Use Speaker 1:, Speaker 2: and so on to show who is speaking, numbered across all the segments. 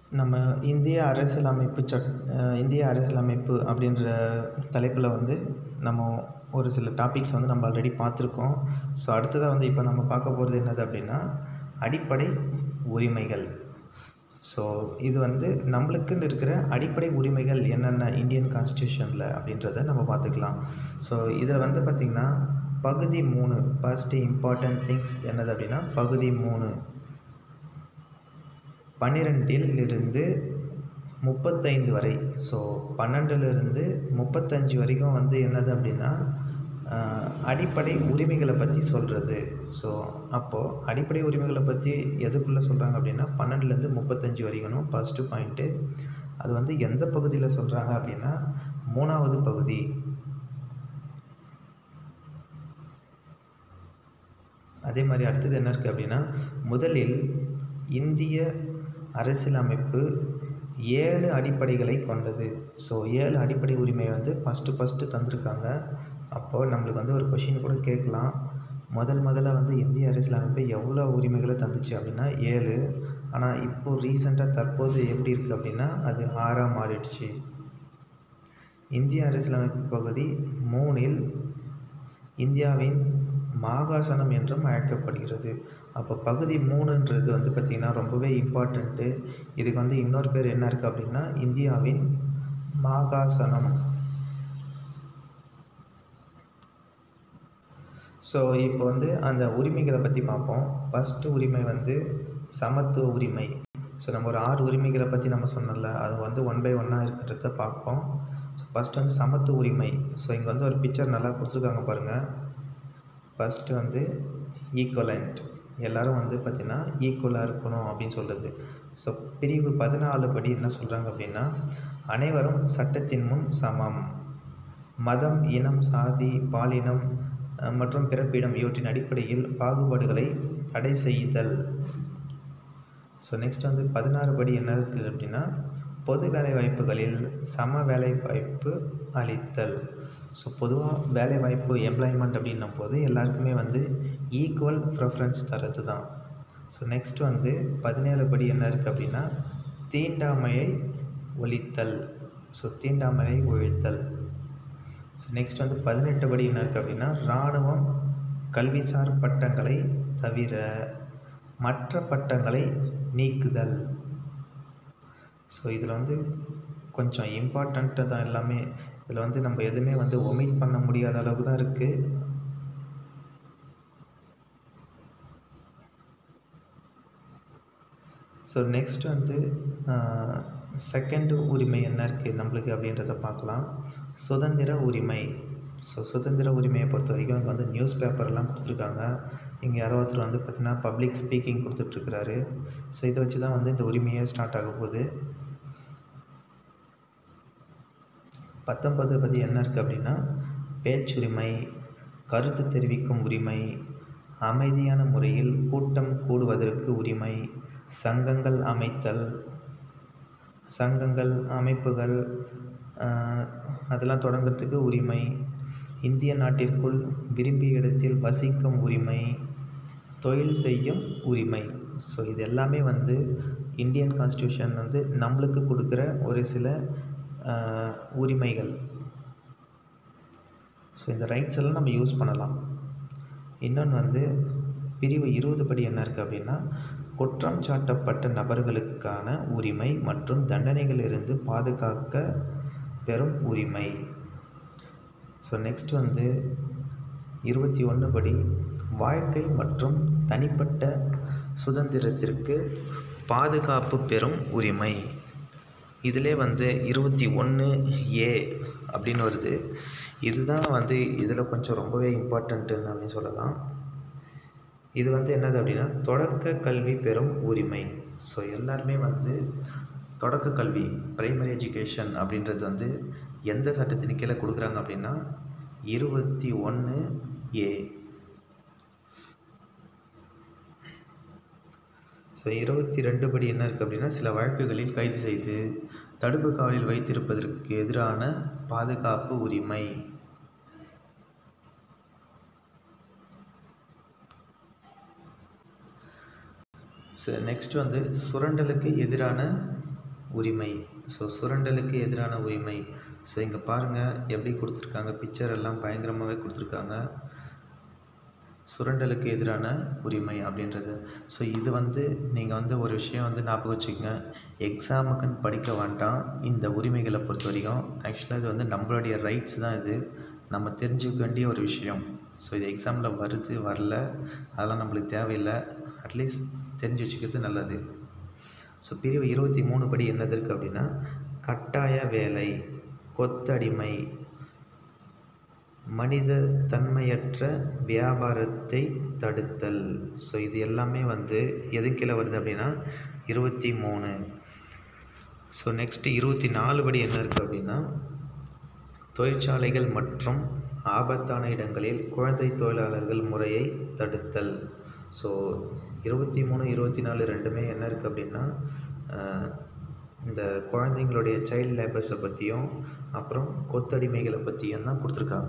Speaker 1: நம்ம இந்திய அரசியலமைப்பு சட் இந்திய அரசியலமைப்பு அப்படின்ற தலைப்பில் வந்து நம்ம ஒரு சில டாபிக்ஸ் வந்து நம்ம ஆல்ரெடி பார்த்துருக்கோம் ஸோ அடுத்ததாக வந்து இப்போ நம்ம பார்க்க போகிறது என்னது அப்படின்னா அடிப்படை உரிமைகள் ஸோ இது வந்து நம்மளுக்குன்னு இருக்கிற அடிப்படை உரிமைகள் என்னென்ன இந்தியன் கான்ஸ்டியூஷனில் அப்படின்றத நம்ம பார்த்துக்கலாம் ஸோ இதில் வந்து பார்த்திங்கன்னா பகுதி மூணு ஃபஸ்ட்டு இம்பார்ட்டன்ட் திங்ஸ் என்னது அப்படின்னா பகுதி மூணு பன்னிரெண்டில் இருந்து முப்பத்தைந்து வரை ஸோ பன்னெண்டுலேருந்து முப்பத்தஞ்சு வரைக்கும் வந்து என்னது அப்படின்னா அடிப்படை உரிமைகளை பற்றி சொல்கிறது ஸோ அப்போது அடிப்படை உரிமைகளை பற்றி எதுக்குள்ளே சொல்கிறாங்க அப்படின்னா பன்னெண்டுலேருந்து முப்பத்தஞ்சு வரைக்கணும் ஃபஸ்ட்டு பாயிண்ட்டு அது வந்து எந்த பகுதியில் சொல்கிறாங்க அப்படின்னா மூணாவது பகுதி அதே மாதிரி அடுத்தது என்ன இருக்குது அப்படின்னா முதலில் இந்திய அரசியலமைப்பு ஏழு அடிப்படைகளை கொண்டது ஸோ ஏழு அடிப்படை உரிமையை வந்து ஃபஸ்ட்டு ஃபஸ்ட்டு தந்திருக்காங்க அப்போது நம்மளுக்கு வந்து ஒரு கொஷின் கூட கேட்கலாம் முதல் முதல்ல வந்து இந்திய அரசியலமைப்பு எவ்வளோ உரிமைகளை தந்துச்சு அப்படின்னா ஏழு ஆனால் இப்போது ரீசெண்டாக தற்போது எப்படி இருக்குது அப்படின்னா அது ஆறாக மாறிடுச்சு இந்திய அரசியலமைப்பு பகுதி மூணில் இந்தியாவின் மாகாசனம் என்றும் அழைக்கப்படுகிறது அப்போ பகுதி மூணுன்றது வந்து பார்த்திங்கன்னா ரொம்பவே இம்பார்ட்டண்ட்டு இதுக்கு வந்து இன்னொரு பேர் என்ன இருக்குது அப்படின்னா இந்தியாவின் மாகாசனம் ஸோ இப்போ வந்து அந்த உரிமைகளை பற்றி பார்ப்போம் ஃபஸ்ட்டு உரிமை வந்து சமத்துவ உரிமை ஸோ நம்ம ஒரு ஆறு உரிமைகளை பற்றி நம்ம சொன்னோம்ல அது வந்து ஒன் பை ஒன்னாக இருக்கிறத பார்ப்போம் ஸோ ஃபஸ்ட்டு வந்து சமத்துவ உரிமை ஸோ இங்கே வந்து ஒரு பிக்சர் நல்லா கொடுத்துருக்காங்க பாருங்கள் ஃபஸ்ட்டு வந்து ஈக்குவலண்ட் எல்லோரும் வந்து பார்த்திங்கன்னா ஈக்குவலாக இருக்கணும் அப்படின்னு சொல்கிறது ஸோ பிரிவு பதினாலு படி என்ன சொல்கிறாங்க அப்படின்னா அனைவரும் சட்டத்தின் முன் சமம் மதம் இனம் சாதி பாலினம் மற்றும் பிறப்பிடம் இவற்றின் அடிப்படையில் பாகுபாடுகளை தடை செய்தல் ஸோ நெக்ஸ்ட் வந்து பதினாறு படி என்ன இருக்குது அப்படின்னா பொது வேலை வாய்ப்புகளில் சம வேலை வாய்ப்பு அளித்தல் ஸோ பொதுவாக வேலை வாய்ப்பு எம்ப்ளாய்மெண்ட் அப்படின்னும் போது எல்லாருக்குமே வந்து ஈக்குவல் ப்ரிஃபரன்ஸ் தரது தான் ஸோ நெக்ஸ்ட் வந்து பதினேழு படி என்ன இருக்குது அப்படின்னா தீண்டாமையை ஒழித்தல் ஸோ தீண்டாமையை ஒழித்தல் ஸோ நெக்ஸ்ட் வந்து பதினெட்டு படி என்ன இருக்குது அப்படின்னா இராணுவம் கல்விசார் பட்டங்களை தவிர மற்ற பட்டங்களை நீக்குதல் ஸோ இதில் வந்து கொஞ்சம் இம்பார்ட்டண்ட்டு தான் எல்லாமே இதில் வந்து நம்ம எதுவுமே வந்து ஒமிட் பண்ண முடியாத அளவுக்கு தான் இருக்குது ஸோ நெக்ஸ்ட் வந்து செகண்ட் உரிமை என்ன இருக்குது நம்மளுக்கு அப்படின்றத பார்க்கலாம் சுதந்திர உரிமை ஸோ சுதந்திர உரிமையை பொறுத்த வரைக்கும் இங்கே வந்து நியூஸ் பேப்பர்லாம் கொடுத்துருக்காங்க இங்கே யாரோ ஒருத்தர் வந்து பார்த்திங்கன்னா பப்ளிக் ஸ்பீக்கிங் கொடுத்துட்ருக்குறாரு ஸோ இதை வச்சு தான் வந்து இந்த உரிமையே ஸ்டார்ட் ஆக போகுது பத்தொன்பது பற்றி என்ன இருக்குது அப்படின்னா பேச்சுரிமை கருத்து தெரிவிக்கும் உரிமை அமைதியான முறையில் கூட்டம் கூடுவதற்கு உரிமை சங்கங்கள் அமைத்தல் சங்கங்கள் அமைப்புகள் அதெல்லாம் தொடங்கிறதுக்கு உரிமை இந்திய நாட்டிற்குள் விரும்பிய இடத்தில் வசிக்கும் உரிமை தொழில் செய்யும் உரிமை ஸோ இது எல்லாமே வந்து இந்தியன் கான்ஸ்டியூஷன் வந்து நம்மளுக்கு கொடுக்குற ஒரு சில உரிமைகள் ஸோ இந்த ரைட்ஸ் எல்லாம் நம்ம யூஸ் பண்ணலாம் இன்னொன்று வந்து பிரிவு இருபது படி என்ன இருக்குது அப்படின்னா குற்றம் சாட்டப்பட்ட நபர்களுக்கான உரிமை மற்றும் தண்டனைகளிலிருந்து பாதுகாக்க பெறும் உரிமை ஸோ நெக்ஸ்ட் வந்து இருபத்தி ஒன்று படி வாழ்க்கை மற்றும் தனிப்பட்ட சுதந்திரத்திற்கு பாதுகாப்பு பெறும் உரிமை இதிலே வந்து இருபத்தி ஒன்று ஏ அப்படின்னு வருது இதுதான் வந்து இதில் கொஞ்சம் ரொம்பவே இம்பார்ட்டண்ட்டுன்னு அப்படின்னு சொல்லலாம் இது வந்து என்னது அப்படின்னா தொடக்க கல்வி பெறும் உரிமை ஸோ எல்லாருமே வந்து தொடக்க கல்வி ப்ரைமரி எஜுகேஷன் அப்படின்றது வந்து எந்த சட்டத்தின் கீழே கொடுக்குறாங்க அப்படின்னா இருபத்தி ஒன்று ஏ ஸோ இருபத்தி ரெண்டு படி என்ன இருக்குது அப்படின்னா சில வழக்குகளில் கைது செய்து தடுப்பு காவலில் வைத்திருப்பதற்கு எதிரான பாதுகாப்பு உரிமை சரி நெக்ஸ்ட் வந்து சுரண்டலுக்கு எதிரான உரிமை ஸோ சுரண்டலுக்கு எதிரான உரிமை ஸோ இங்கே பாருங்கள் எப்படி கொடுத்துருக்காங்க பிக்சர் எல்லாம் பயங்கரமாகவே கொடுத்துருக்காங்க சுரண்டலுக்கு எதிரான உரிமை அப்படின்றது ஸோ இது வந்து நீங்கள் வந்து ஒரு விஷயம் வந்து ஞாபகம் வச்சுக்கோங்க எக்ஸாமுக்குன்னு படிக்க வேண்டாம் இந்த உரிமைகளை பொறுத்த வரைக்கும் ஆக்சுவலாக இது வந்து நம்மளுடைய ரைட்ஸ் தான் இது நம்ம தெரிஞ்சுக்க வேண்டிய ஒரு விஷயம் ஸோ இது எக்ஸாமில் வருது வரல அதெல்லாம் நம்மளுக்கு தேவையில்லை அட்லீஸ்ட் தெரிஞ்சு வச்சுக்கிறது நல்லது ஸோ பிரிவு இருபத்தி மூணு படி என்னது இருக்குது அப்படின்னா கட்டாய வேலை கொத்தடிமை மனித தன்மையற்ற வியாபாரத்தை தடுத்தல் ஸோ இது எல்லாமே வந்து எது கீழே வருது அப்படின்னா இருபத்தி மூணு ஸோ நெக்ஸ்ட்டு இருபத்தி நாலு படி என்ன இருக்குது அப்படின்னா தொழிற்சாலைகள் மற்றும் ஆபத்தான இடங்களில் குழந்தை தொழிலாளர்கள் முறையை தடுத்தல் ஸோ இருபத்தி மூணு இருபத்தி நாலு ரெண்டுமே என்ன இருக்குது அப்படின்னா அஹ், இந்த குழந்தைங்களுடைய சைல்டு லேபர்ஸை பற்றியும் அப்புறம் கொத்தடிமைகளை பற்றியும் தான் கொடுத்துருக்காங்க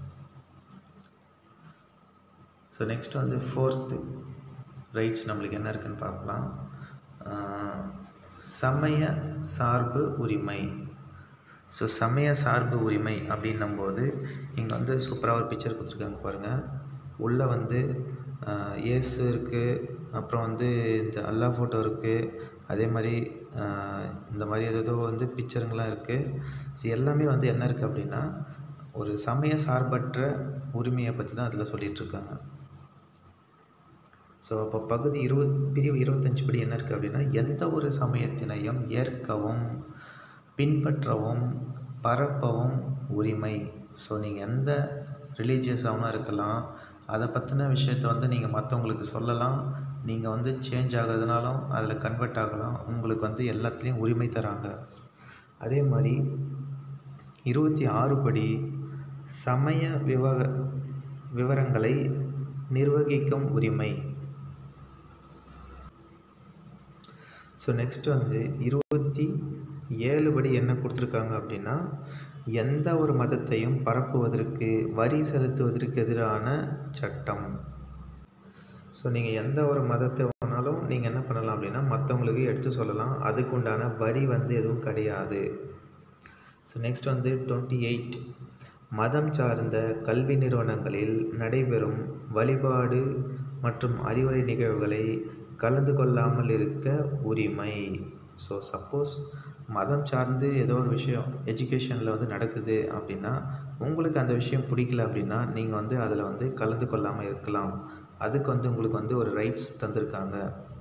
Speaker 1: ஸோ நெக்ஸ்ட் வந்து ஃபோர்த்து ரைட்ஸ் நம்மளுக்கு என்ன இருக்குன்னு பார்க்கலாம் அஹ், சமய சார்பு உரிமை ஸோ சமய சார்பு உரிமை அப்படின்னும்போது இங்கே வந்து சூப்பராக ஒரு பிக்சர் கொடுத்துருக்காங்க பாருங்கள் உள்ளே வந்து ஆஹ், இயேசு இருக்குது அப்புறம் வந்து இந்த அல்லா ஃபோட்டோ இருக்குது அதே மாதிரி ஆஹ், இந்த மாதிரி ஏதோ வந்து பிக்சருங்கெலாம் இருக்குது ஸோ எல்லாமே வந்து என்ன இருக்குது அப்படின்னா ஒரு சமய சார்பற்ற உரிமையை பற்றி தான் அதில் சொல்லிகிட்ருக்காங்க ஸோ அப்போ பகுதி இருபத் பிரிவு இருபத்தஞ்சு படி என்ன இருக்குது அப்படின்னா எந்த ஒரு சமயத்தினையும் ஏற்கவும் பின்பற்றவும் பரப்பவும் உரிமை ஸோ நீங்கள் எந்த ரிலீஜியஸாகவும் இருக்கலாம் அதை பற்றின விஷயத்த வந்து நீங்கள் மற்றவங்களுக்கு சொல்லலாம் நீங்கள் வந்து சேஞ்ச் ஆகிறதுனாலும் அதில் கன்வெர்ட் ஆகலாம் உங்களுக்கு வந்து எல்லாத்துலேயும் உரிமை தராங்க அதே மாதிரி இருபத்தி ஆறு படி சமய விவக விவரங்களை நிர்வகிக்கும் உரிமை ஸோ நெக்ஸ்ட் வந்து இருபத்தி ஏழு படி என்ன கொடுத்துருக்காங்க அப்படின்னா எந்த ஒரு மதத்தையும் பரப்புவதற்கு வரி செலுத்துவதற்கு எதிரான சட்டம் ஸோ நீங்கள் எந்த ஒரு மதத்தை வேணாலும் நீங்கள் என்ன பண்ணலாம் அப்படின்னா மற்றவங்களுக்கு எடுத்து சொல்லலாம் அதுக்கு உண்டான வரி வந்து எதுவும் கிடையாது ஸோ நெக்ஸ்ட் வந்து டுவெண்ட்டி எயிட் மதம் சார்ந்த கல்வி நிறுவனங்களில் நடைபெறும் வழிபாடு மற்றும் அறிவுரை நிகழ்வுகளை கலந்து கொள்ளாமல் இருக்க உரிமை ஸோ சப்போஸ் மதம் சார்ந்து ஏதோ ஒரு விஷயம் எஜுகேஷனில் வந்து நடக்குது அப்படின்னா உங்களுக்கு அந்த விஷயம் பிடிக்கல அப்படின்னா நீங்கள் வந்து அதில் வந்து கலந்து கொள்ளாமல் இருக்கலாம் அதுக்கு வந்து உங்களுக்கு வந்து ஒரு ரைட்ஸ் தந்திருக்காங்க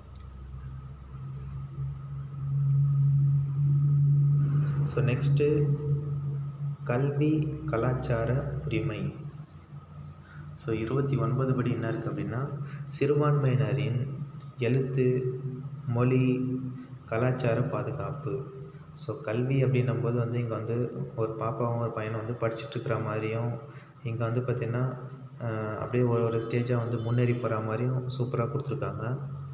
Speaker 1: ஸோ நெக்ஸ்ட்டு கல்வி கலாச்சார உரிமை ஸோ இருபத்தி ஒன்பது படி என்ன இருக்குது அப்படின்னா சிறுபான்மையினரின் எழுத்து மொழி கலாச்சார பாதுகாப்பு ஸோ கல்வி அப்படின்னும்போது வந்து இங்கே வந்து ஒரு பாப்பாவும் ஒரு பையனும் வந்து படிச்சுட்டு இருக்கிற மாதிரியும் இங்கே வந்து பார்த்திங்கன்னா ஆஹ், அப்படியே ஒரு ஒரு ஸ்டேஜாக வந்து முன்னேறி போகிற மாதிரியும் சூப்பராக கொடுத்துருக்காங்க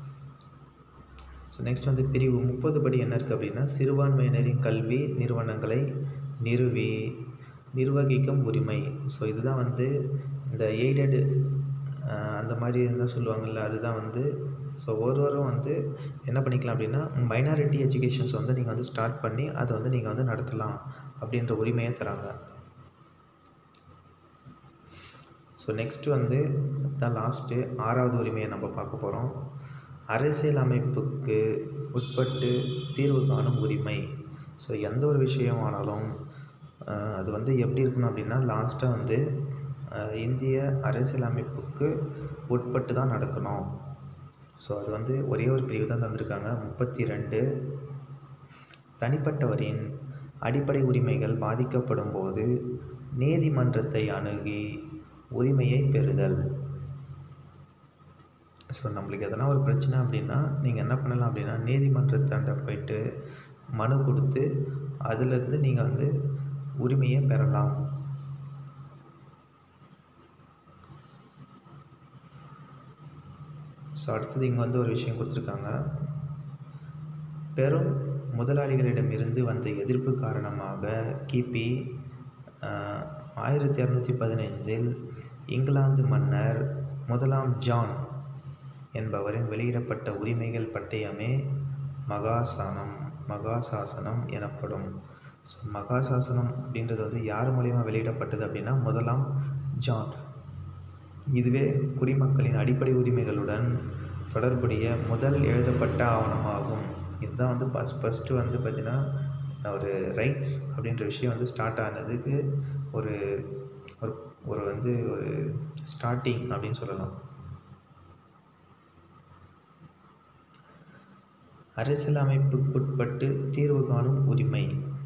Speaker 1: ஸோ நெக்ஸ்ட் வந்து பிரிவு முப்பது படி என்ன இருக்குது அப்படின்னா சிறுபான்மையினரின் கல்வி நிறுவனங்களை நிறுவி நிர்வகிக்கும் உரிமை ஸோ இதுதான் வந்து இந்த எய்டடு அந்த மாதிரி இருந்தால் சொல்லுவாங்கள்ல அதுதான் வந்து ஸோ ஒருவரும் வந்து என்ன பண்ணிக்கலாம் அப்படின்னா மைனாரிட்டி எஜுகேஷன்ஸ் வந்து நீங்கள் வந்து ஸ்டார்ட் பண்ணி அதை வந்து நீங்கள் வந்து நடத்தலாம் அப்படின்ற உரிமையை தராங்க ஸோ நெக்ஸ்ட்டு வந்து தான் லாஸ்ட்டு ஆறாவது உரிமையை நம்ம பார்க்க போகிறோம் அரசியல் அமைப்புக்கு உட்பட்டு தீர்வு காணும் உரிமை ஸோ எந்த ஒரு விஷயம் ஆனாலும் ஆஹ், அது வந்து எப்படி இருக்கணும் அப்படின்னா லாஸ்ட்டாக வந்து ஆஹ், இந்திய அரசியல் அமைப்புக்கு உட்பட்டு தான் நடக்கணும் ஸோ அது வந்து ஒரே ஒரு பிரிவு தான் தந்திருக்காங்க முப்பத்தி ரெண்டு தனிப்பட்டவரின் அடிப்படை உரிமைகள் பாதிக்கப்படும் போது நீதிமன்றத்தை அணுகி உரிமையை பெறுதல் ஸோ நம்மளுக்கு எதனா ஒரு பிரச்சனை அப்படின்னா நீங்கள் என்ன பண்ணலாம் அப்படின்னா நீதிமன்றத்தாண்ட போயிட்டு மனு கொடுத்து அதுலேருந்து நீங்கள் வந்து உரிமையை பெறலாம் ஸோ அடுத்தது இங்கே வந்து ஒரு விஷயம் கொடுத்துருக்காங்க பெரும் முதலாளிகளிடமிருந்து வந்த எதிர்ப்பு காரணமாக கிபி ஆஹ், ஆயிரத்தி இரநூத்தி பதினைந்தில் இங்கிலாந்து மன்னர் முதலாம் ஜான் என்பவரின் வெளியிடப்பட்ட உரிமைகள் பட்டயமே மகாசானம் மகாசாசனம் எனப்படும் ஸோ மகாசாசனம் அப்படின்றது வந்து யார் மூலியமாக வெளியிடப்பட்டது அப்படின்னா முதலாம் ஜான் இதுவே குடிமக்களின் அடிப்படை உரிமைகளுடன் தொடர்புடைய முதல் எழுதப்பட்ட ஆவணமாகும் இதுதான் வந்து ஃபஸ்ட் ஃபஸ்ட்டு வந்து பார்த்திங்கன்னா ஒரு ரைட்ஸ் அப்படின்ற விஷயம் வந்து ஸ்டார்ட் ஆனதுக்கு ஒரு ஒரு ஒரு வந்து ஒரு ஸ்டார்டிங் அப்படின்னு சொல்லலாம் அரசியலமைப்புக்குட்பட்டு தீர்வு காணும் உரிமை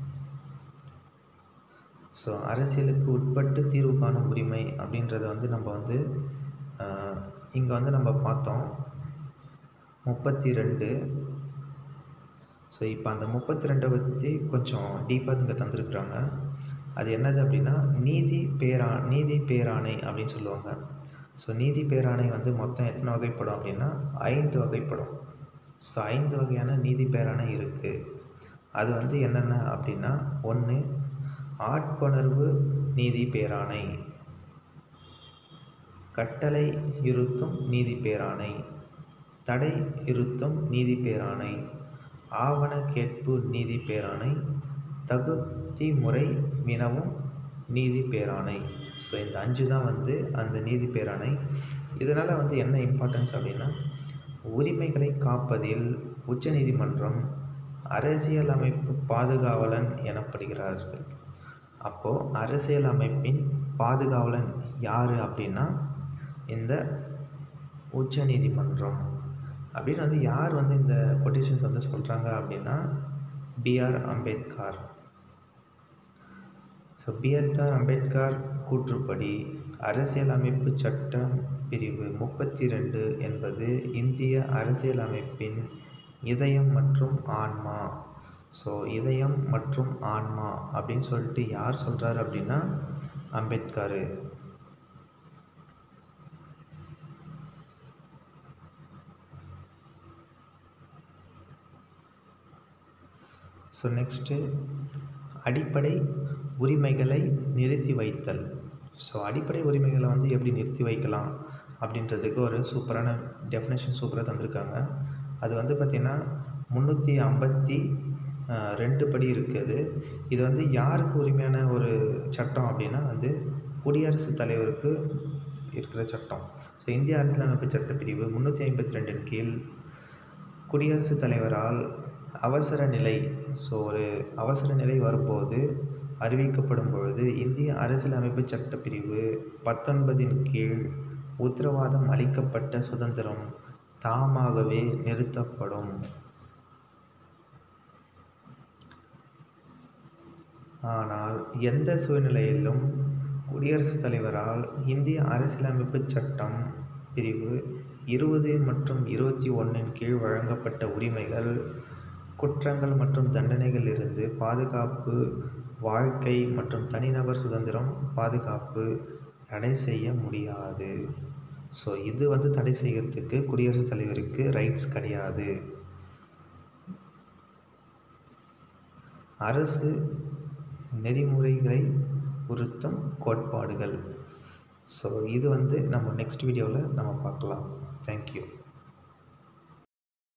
Speaker 1: ஸோ அரசியலுக்கு உட்பட்டு தீர்வு காணும் உரிமை அப்படின்றத வந்து நம்ம வந்து இங்கே வந்து நம்ம பார்த்தோம் முப்பத்தி ரெண்டு ஸோ இப்போ அந்த முப்பத்தி ரெண்டை பற்றி கொஞ்சம் டீப்பாக இங்கே தந்திருக்குறாங்க அது என்னது அப்படின்னா நீதி பேரா நீதி பேராணை அப்படின்னு சொல்லுவாங்க ஸோ நீதி பேராணை வந்து மொத்தம் எத்தனை வகைப்படும் அப்படின்னா ஐந்து வகைப்படும் ஸோ ஐந்து வகையான நீதி பேராணை இருக்குது அது வந்து என்னென்ன அப்படின்னா ஒன்று ஆட்கொணர்வு நீதி பேராணை கட்டளை இருத்தும் நீதி பேராணை தடை இருத்தும் நீதி பேராணை ஆவண கேட்பு நீதி பேராணை தகுதி முறை வினவும் நீதி பேராணை ஸோ இந்த அஞ்சு தான் வந்து அந்த நீதி பேராணை இதனால் வந்து என்ன இம்பார்ட்டன்ஸ் அப்படின்னா உரிமைகளை காப்பதில் உச்சநீதிமன்றம் அரசியலமைப்பு பாதுகாவலன் எனப்படுகிறார்கள் அப்போது அரசியல் அமைப்பின் பாதுகாவலன் யார் அப்படின்னா இந்த உச்சநீதிமன்றம் அப்படின்னு வந்து யார் வந்து இந்த கொட்டேஷன்ஸ் வந்து சொல்கிறாங்க அப்படின்னா BR Ambedkar so BR Ambedkar கூற்றுப்படி அரசியலமைப்பு சட்டம் பிரிவு முப்பத்தி ரெண்டு என்பது இந்திய அரசியலமைப்பின் இதயம் மற்றும் ஆன்மா ஸோ இதயம் மற்றும் ஆன்மா அப்படின்னு சொல்லிட்டு யார் சொல்கிறாரு அப்படின்னா அம்பேத்கர் ஸோ நெக்ஸ்ட்டு அடிப்படை உரிமைகளை நிறுத்தி வைத்தல் ஸோ அடிப்படை உரிமைகளை வந்து எப்படி நிறுத்தி வைக்கலாம் அப்படின்றதுக்கு ஒரு சூப்பரான டெஃபினேஷன் சூப்பராக தந்திருக்காங்க அது வந்து பார்த்திங்கன்னா முந்நூற்றி ஐம்பத்தி ரெண்டு படி இருக்குது இது வந்து யாருக்கு உரிமையான ஒரு சட்டம் அப்படின்னா வந்து குடியரசுத் தலைவருக்கு இருக்கிற சட்டம் ஸோ இந்திய அரசியலமைப்பு சட்டப்பிரிவு முந்நூற்றி ஐம்பத்தி ரெண்டின் கீழ் குடியரசுத் தலைவரால் அவசர நிலை ஸோ ஒரு அவசர நிலை வரும்போது அறிவிக்கப்படும் பொழுது இந்திய அரசியலமைப்பு சட்டப்பிரிவு பத்தொன்பதின் கீழ் உத்தரவாதம் அளிக்கப்பட்ட சுதந்திரம் தாமாகவே நிறுத்தப்படும் ஆனால் எந்த சூழ்நிலையிலும் குடியரசுத் தலைவரால் இந்திய அரசியலமைப்பு சட்டம் பிரிவு இருபது மற்றும் இருபத்தி ஒன்றின் கீழ் வழங்கப்பட்ட உரிமைகள் குற்றங்கள் மற்றும் தண்டனைகளிலிருந்து பாதுகாப்பு வாழ்க்கை மற்றும் தனிநபர் சுதந்திரம் பாதுகாப்பு தடை செய்ய முடியாது ஸோ இது வந்து தடை செய்கிறதுக்கு குடியரசுத் தலைவருக்கு ரைட்ஸ் கிடையாது அரசு நெறிமுறைகளை உறுத்தும் கோட்பாடுகள் ஸோ இது வந்து நம்ம நெக்ஸ்ட் வீடியோவில் நம்ம பார்க்கலாம் தேங்க்யூ